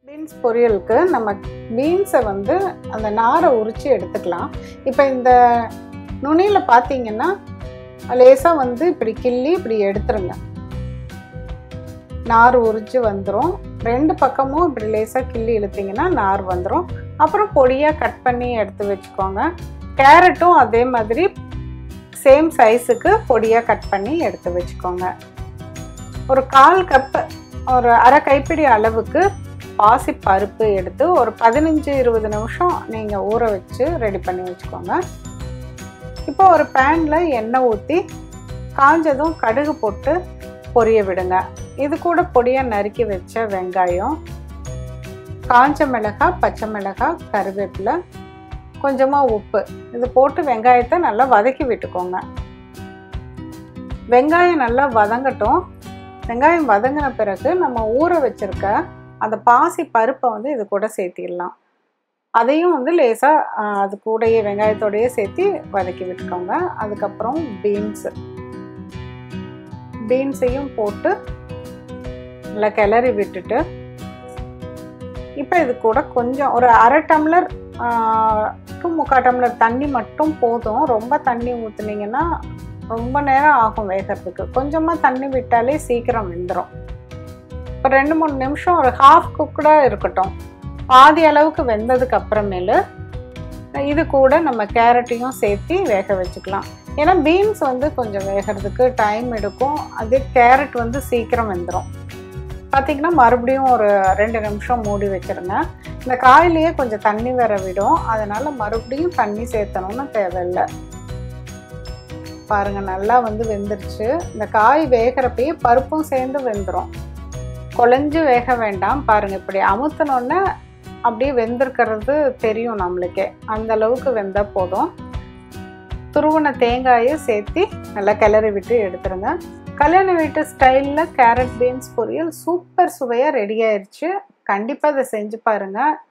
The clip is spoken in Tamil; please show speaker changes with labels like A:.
A: பீன்ஸ் பொரியலுக்கு நம்ம பீன்ஸை வந்து அந்த நாரை உரித்து எடுத்துக்கலாம் இப்போ இந்த நுனியில் பார்த்தீங்கன்னா லேசாக வந்து இப்படி கிள்ளி இப்படி எடுத்துருங்க நார் உரிச்சு வந்துடும் ரெண்டு பக்கமும் இப்படி லேசாக கிள்ளி இழுத்தீங்கன்னா நார் வந்துடும் அப்புறம் பொடியாக கட் பண்ணி எடுத்து வச்சுக்கோங்க கேரட்டும் அதே மாதிரி சேம் சைஸுக்கு பொடியாக கட் பண்ணி எடுத்து வச்சுக்கோங்க ஒரு கால் கப்பு ஒரு அரை கைப்பிடி அளவுக்கு பாசி பருப்பு எடுத்து ஒரு பதினஞ்சு இருபது நிமிஷம் நீங்கள் ஊற வச்சு ரெடி பண்ணி வச்சுக்கோங்க இப்போ ஒரு பேனில் எண்ணெய் ஊற்றி காஞ்சதும் கடுகு போட்டு பொரிய விடுங்க இது கூட பொடியாக நறுக்கி வச்ச வெங்காயம் காஞ்ச மிளகாய் பச்சை மிளகாய் கருவேப்பிலை கொஞ்சமாக உப்பு இது போட்டு வெங்காயத்தை நல்லா வதக்கி விட்டுக்கோங்க வெங்காயம் நல்லா வதங்கட்டும் வெங்காயம் வதங்கின பிறகு நம்ம ஊற வச்சிருக்க அந்த பாசி பருப்பை வந்து இது கூட சேர்த்திடலாம் அதையும் வந்து லேசாக அது கூடயே வெங்காயத்தோடையே சேர்த்து வதக்கி விட்டுக்கோங்க அதுக்கப்புறம் பீன்ஸு பீன்ஸையும் போட்டு நல்லா கிளறி விட்டுட்டு இப்போ இது கூட கொஞ்சம் ஒரு அரை டம்ளர் டு முக்கால் டம்ளர் தண்ணி மட்டும் போதும் ரொம்ப தண்ணி ஊற்றுனீங்கன்னா ரொம்ப நேரம் ஆகும் வேகிறதுக்கு கொஞ்சமாக தண்ணி விட்டாலே சீக்கிரம் வெந்துடும் இப்போ ரெண்டு மூணு நிமிஷம் ஒரு ஹாஃப் குக்கடாக இருக்கட்டும் பாதி அளவுக்கு வெந்ததுக்கு அப்புறமேலு இது கூட நம்ம கேரட்டையும் சேர்த்து வேக வச்சுக்கலாம் ஏன்னா பீன்ஸ் வந்து கொஞ்சம் வேகிறதுக்கு டைம் எடுக்கும் அதே கேரட் வந்து சீக்கிரம் வெந்துடும் பார்த்திங்கன்னா மறுபடியும் ஒரு ரெண்டு நிமிஷம் மூடி வச்சுருங்க இந்த காயிலேயே கொஞ்சம் தண்ணி வர விடும் அதனால் மறுபடியும் தண்ணி சேர்த்தணும்னு தேவையில்லை பாருங்கள் நல்லா வந்து வெந்துருச்சு இந்த காய் வேகிறப்பயே பருப்பும் சேர்ந்து வெந்துடும் குழஞ்சு வேக வேண்டாம் பாருங்கள் இப்படி அமுத்தினோன்னே அப்படியே வெந்திருக்கிறது தெரியும் நம்மளுக்கே அந்த அளவுக்கு வெந்தால் போதும் துருவன தேங்காயை சேர்த்து நல்லா கிளறி விட்டு எடுத்துருங்க கல்யாண வீட்டு ஸ்டைலில் கேரட் பீன்ஸ் பொரியல் சூப்பர் சுவையாக ரெடி ஆயிடுச்சு கண்டிப்பாக அதை செஞ்சு பாருங்கள்